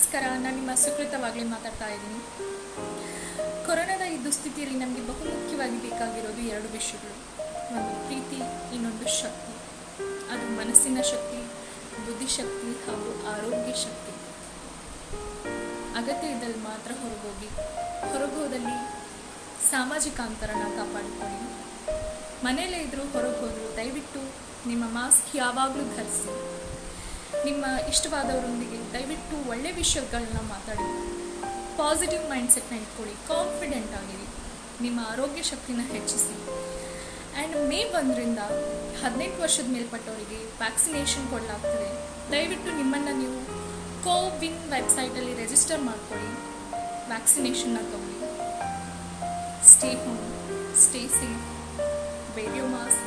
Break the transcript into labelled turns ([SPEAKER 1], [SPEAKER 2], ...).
[SPEAKER 1] ನಮಸ್ಕಾರ ನಾನು ನಿಮ್ಮ ಸುಕೃತವಾಗಲಿ ಮಾತಾಡ್ತಾ ಇದ್ದೀನಿ ಕೊರೋನಾದ ಈ ದುಸ್ಥಿತಿಯಲ್ಲಿ ನಮಗೆ ಬಹುಮುಖ್ಯವಾಗಿ ಬೇಕಾಗಿರೋದು ಎರಡು ವಿಷಯಗಳು ಒಂದು ಪ್ರೀತಿ ಇನ್ನೊಂದು ಶಕ್ತಿ ಅದು ಮನಸ್ಸಿನ ಶಕ್ತಿ ಬುದ್ಧಿಶಕ್ತಿ ಹಾಗೂ ಆರೋಗ್ಯ ಶಕ್ತಿ ಅಗತ್ಯ ಇದ್ದಲ್ಲಿ ಮಾತ್ರ ಹೊರಗೋಗಿ ಹೊರಗೋದಲ್ಲಿ ಸಾಮಾಜಿಕ ಅಂತರನ ಕಾಪಾಡಿಕೊಳ್ಳಿ ಮನೆಯಲ್ಲೇ ಇದ್ದರೂ ಹೊರಗೆ ಹೋದರೂ ದಯವಿಟ್ಟು ನಿಮ್ಮ ಮಾಸ್ಕ್ ಯಾವಾಗಲೂ ಧರಿಸಿ ನಿಮ್ಮ ಇಷ್ಟವಾದವರೊಂದಿಗೆ ದಯವಿಟ್ಟು ಒಳ್ಳೆ ವಿಷಯಗಳನ್ನ ಮಾತಾಡಿ ಪಾಸಿಟಿವ್ ಮೈಂಡ್ಸೆಟ್ನ ಇಟ್ಕೊಳ್ಳಿ ಕಾನ್ಫಿಡೆಂಟ್ ಆಗಿರಿ ನಿಮ್ಮ ಆರೋಗ್ಯ ಶಕ್ತಿನ ಹೆಚ್ಚಿಸಿ ಆ್ಯಂಡ್ ಮೇ ಒಂದರಿಂದ ಹದಿನೆಂಟು ವರ್ಷದ ಮೇಲ್ಪಟ್ಟವರಿಗೆ ವ್ಯಾಕ್ಸಿನೇಷನ್ ಕೊಡಲಾಗ್ತದೆ ದಯವಿಟ್ಟು ನಿಮ್ಮನ್ನು ನೀವು ಕೋವಿನ್ ವೆಬ್ಸೈಟಲ್ಲಿ ರಿಜಿಸ್ಟರ್ ಮಾಡ್ಕೊಳ್ಳಿ ವ್ಯಾಕ್ಸಿನೇಷನ್ನ ತಗೊಳ್ಳಿ stay home stay safe wear you mask